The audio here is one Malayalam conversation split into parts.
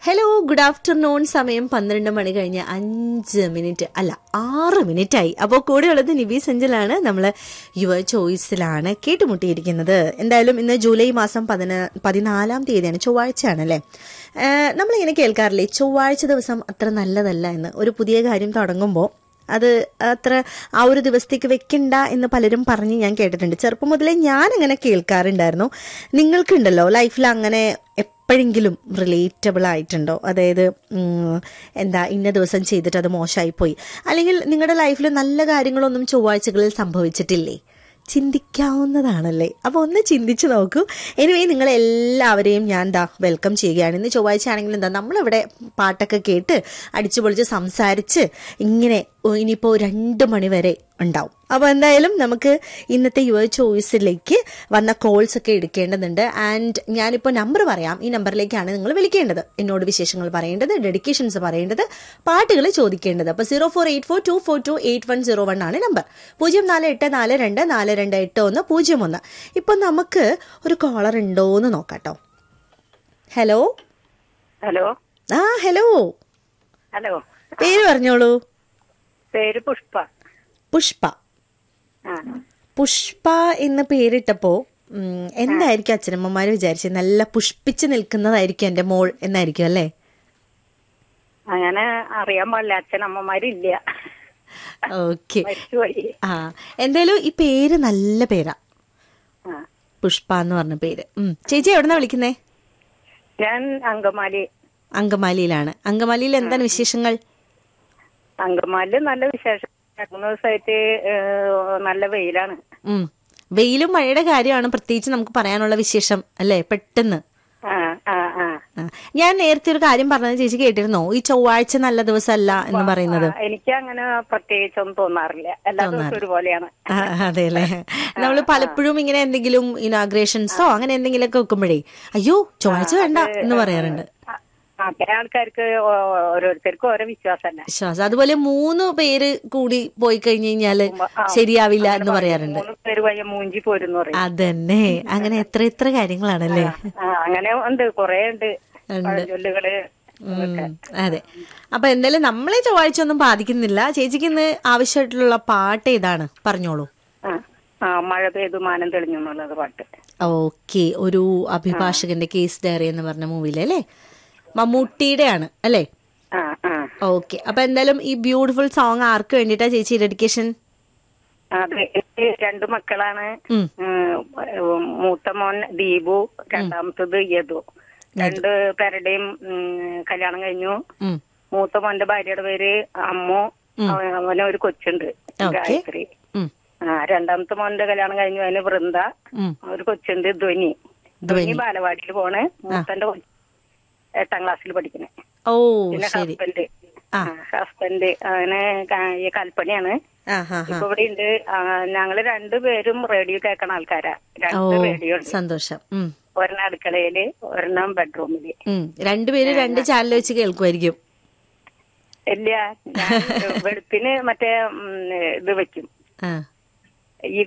ഹലോ ഗുഡ് ആഫ്റ്റർനൂൺ സമയം പന്ത്രണ്ട് മണി കഴിഞ്ഞ് അഞ്ച് മിനിറ്റ് അല്ല ആറ് മിനിറ്റ് ആയി അപ്പോൾ കൂടെയുള്ളത് നിബി സെഞ്ചലാണ് നമ്മൾ യുവർ ചോയ്സിലാണ് കേട്ടുമുട്ടിയിരിക്കുന്നത് എന്തായാലും ഇന്ന് ജൂലൈ മാസം പതിന പതിനാലാം തീയതിയാണ് ചൊവ്വാഴ്ചയാണ് അല്ലേ ഏഹ് നമ്മളിങ്ങനെ കേൾക്കാറില്ലേ ചൊവ്വാഴ്ച ദിവസം അത്ര നല്ലതല്ല എന്ന് ഒരു പുതിയ കാര്യം തുടങ്ങുമ്പോൾ അത് അത്ര ആ ഒരു ദിവസത്തേക്ക് വെക്കണ്ട എന്ന് പലരും പറഞ്ഞ് ഞാൻ കേട്ടിട്ടുണ്ട് ചെറുപ്പം മുതലേ ഞാൻ അങ്ങനെ കേൾക്കാറുണ്ടായിരുന്നു നിങ്ങൾക്കുണ്ടല്ലോ ലൈഫിൽ അങ്ങനെ എപ്പോഴെങ്കിലും റിലേറ്റബിൾ ആയിട്ടുണ്ടോ അതായത് ഉം, എന്താ ഇന്ന ദിവസം ചെയ്തിട്ട് അത് മോശമായി പോയി അല്ലെങ്കിൽ നിങ്ങളുടെ ലൈഫിൽ നല്ല കാര്യങ്ങളൊന്നും ചൊവ്വാഴ്ചകളിൽ സംഭവിച്ചിട്ടില്ലേ ചിന്തിക്കാവുന്നതാണല്ലേ അപ്പോൾ ഒന്ന് ചിന്തിച്ചു നോക്കൂ എനിവേ നിങ്ങളെ എല്ലാവരെയും ഞാൻ ദാ വെൽക്കം ചെയ്യുകയാണ് ഇന്ന് ചൊവ്വാഴ്ച ആണെങ്കിൽ എന്താ നമ്മളിവിടെ പാട്ടൊക്കെ കേട്ട് അടിച്ചു പൊളിച്ച് സംസാരിച്ച് ഇങ്ങനെ ഇനിയിപ്പോൾ രണ്ട് മണി വരെ ഉണ്ടാവും അപ്പോൾ എന്തായാലും നമുക്ക് ഇന്നത്തെ യുവർ ചോയ്സിലേക്ക് വന്ന കോൾസ് ഒക്കെ എടുക്കേണ്ടതുണ്ട് ആൻഡ് ഞാനിപ്പോൾ നമ്പർ പറയാം ഈ നമ്പറിലേക്കാണ് നിങ്ങൾ വിളിക്കേണ്ടത് എന്നോട് വിശേഷങ്ങൾ പറയേണ്ടത് ഡെഡിക്കേഷൻസ് പറയേണ്ടത് പാട്ടുകൾ ചോദിക്കേണ്ടത് അപ്പോൾ zero four eight four two four two eight one zero one ആണ് നമ്പർ പൂജ്യം നാല് എട്ട് നാല് രണ്ട് നാല് രണ്ട് എട്ട് ഒന്ന് പൂജ്യം ഒന്ന് ഇപ്പം നമുക്ക് ഒരു കോളർ ഉണ്ടോ എന്ന് നോക്കാട്ടോ ഹലോ ഹലോ ആ ഹലോ ഹലോ പേര് പറഞ്ഞോളൂ പേര് പുഷ്പ പുഷ്പ ആ പുഷ്പ എന്ന് പേരിട്ടപ്പോ ഉം, എന്തായിരിക്കും അച്ഛനമ്മമാര് വിചാരിച്ചത് നല്ല പുഷ്പിച്ച് നിൽക്കുന്നതായിരിക്കും എന്റെ മോൾ എന്നായിരിക്കും അല്ലേ അങ്ങനെ അറിയാൻ പാടില്ല അച്ഛനമ്മമാരില്ല ഓക്കെ മരിച്ചുപോയി ആ എന്തായാലും ഈ പേര് നല്ല പേരാ ആ പുഷ്പ എന്ന് പറഞ്ഞ പേര് ഉം. ചേച്ചി എവിടെന്നാ വിളിക്കുന്നേ ഞാൻ അങ്കമാലി അങ്കമാലിയിലാണ് അങ്കമാലിയിൽ എന്താണ് വിശേഷങ്ങൾ അങ്കമാലി നല്ല വിശേഷം രണ്ട് മൂന്ന് ദിവസമായിട്ട് ഏഹ്, നല്ല വെയിലാണ് ഉം വെയിലും മഴയുടെ കാര്യമാണ് പ്രത്യേകിച്ച് നമുക്ക് പറയാനുള്ള വിശേഷം അല്ലേ പെട്ടെന്ന് ആ ആ ആ ആ. ഞാൻ നേരത്തെ ഒരു കാര്യം പറഞ്ഞത് ചേച്ചി കേട്ടിരുന്നോ ഈ ചൊവ്വാഴ്ച നല്ല ദിവസമല്ല എന്ന് പറയുന്നത് ആ, എനിക്ക് അങ്ങനെ പ്രത്യേകിച്ചൊന്നും തോന്നാറില്ല എല്ലാ ദിവസവും ഒരുപോലെയാണ് ആ, അതെ അല്ലേ നമ്മൾ പലപ്പോഴും ഇങ്ങനെ എന്തെങ്കിലും ഇനാഗ്രേഷൻസോ അങ്ങനെ എന്തെങ്കിലുമൊക്കെ വെക്കുമ്പോഴേ അയ്യോ ചൊവ്വാഴ്ച വേണ്ട എന്ന് പറയാറുണ്ട് ആ, ആ, ചില ആൾക്കാർക്ക് ഓ- ഓരോരുത്തർക്കും ഓരോ വിശ്വാസമല്ല വിശ്വാസം അതുപോലെ മൂന്ന് പേര് കൂടി പോയി കഴിഞ്ഞു കഴിഞ്ഞാല് ശരിയാവില്ല എന്ന് പറയാറുണ്ട് മൂന്ന് പേര് വയ്യ മൂഞ്ചി പോരുന്ന് പറയും അതന്നെ അങ്ങനെ എത്ര എത്ര കാര്യങ്ങളാണല്ലേ ആ അങ്ങനെ ഉണ്ട് കൊറേ ഉണ്ട് ഉണ്ട്. പഴഞ്ചൊല്ലുകള് ഉം, അതെ അപ്പൊ എന്തായാലും നമ്മളെ ചൊവ്വാഴ്ച ഒന്നും ബാധിക്കുന്നില്ല ചേച്ചിക്ക് ഇന്ന് ആവശ്യമായിട്ടുള്ള പാട്ട് ഏതാണ് പറഞ്ഞോളൂ ആ ആ മഴ പെയ്തു മാനം തെളിഞ്ഞു എന്നുള്ളത് പാട്ട് ഓക്കെ ഒരു അഭിഭാഷകന്റെ കേസ് ഡയറി എന്ന് പറഞ്ഞ മൂവിയിലെ അല്ലേ മമ്മൂട്ടിയുടെ ആണ് അല്ലേ ആ ആ ഓക്കെ അപ്പൊ എന്തായാലും ഈ ബ്യൂട്ടിഫുൾ സോങ് ആർക്ക് വേണ്ടിയിട്ടാ ചേച്ചി ഡെഡിക്കേഷൻ അത് എനിക്ക് രണ്ട് മക്കളാണ് ഉം. ഉം, മൂത്ത മോൻ ദീപു രണ്ടാമത്തത് യദു രണ്ട് പേരുടെയും ഉം, കല്യാണം കഴിഞ്ഞു ഉം. മൂത്ത മോന്റെ ഭാര്യയുടെ പേര് അമ്മു അവ- അവന് ഒരു കൊച്ചുണ്ട് ഓക്കേ. ഗായത്രി ഉം. ആ രണ്ടാമത്തെ മോന്റെ കല്യാണം കഴിഞ്ഞു അതിന് വൃന്ദ ഉം. ഒരു കൊച്ചുണ്ട് ധ്വനി ധ്വനി ബാലവാടിയിൽ പോണ് മൂത്തന്റെ കൊച്ച് എട്ടാം ക്ലാസ്സിൽ പഠിക്കണേ ഓ പിന്നെ ശരി ഹസ്ബൻഡ് ആ. ഹസ്ബൻഡ് അവന് ക- ഈ കൽപ്പനയാണ് ആ ഹാ ഹാ ഇപ്പൊ ഇവിടെ ഉണ്ട് ഞങ്ങള് രണ്ടുപേരും റേഡിയോ കേൾക്കണ ആൾക്കാരാ ഓ രണ്ട് റേഡിയോ ഉണ്ട് സന്തോഷം ഉം ഒരെണ്ണം അടുക്കളയില് ഒരെണ്ണം ബെഡ്റൂമില് ഉം രണ്ടുപേരും രണ്ട് ചാനൽ വെച്ച് കേൾക്കുമായിരിക്കും ഇല്ല ഞാൻ വെളുപ്പിന് മറ്റേ ഉം, ഇത് വെക്കും ആ ഈ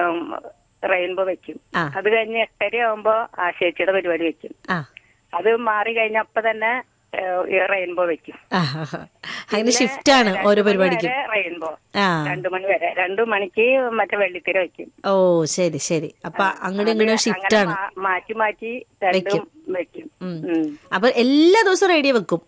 റെയിൻബോ വെക്കും ആ. അത് കഴിഞ്ഞ് എട്ടര ആവുമ്പോ ആ ചേച്ചിയുടെ പരിപാടി വെക്കും ആ അത് മാറി കഴിഞ്ഞ അപ്പൊ തന്നെ റെയിൻബോ വെക്കും ആ, ആ, ആ. അങ്ങനെ ഷിഫ്റ്റ് ആണ് ഓരോ പരിപാടിക്കും റെയിൻബോ ആ രണ്ടു മണി വരെ രണ്ടു മണിക്ക് മറ്റേ വെള്ളിത്തിര വെക്കും ഓ ശരി ശരി അപ്പൊ അങ്ങോട്ടും ഇങ്ങോട്ടും ഷിഫ്റ്റ് അങ്ങനെ ആണ് മാ- മാറ്റി മാറ്റി രണ്ടും വെക്കും ഉം. ഉം. അപ്പൊ എല്ലാ ദിവസവും റേഡിയോ വെക്കും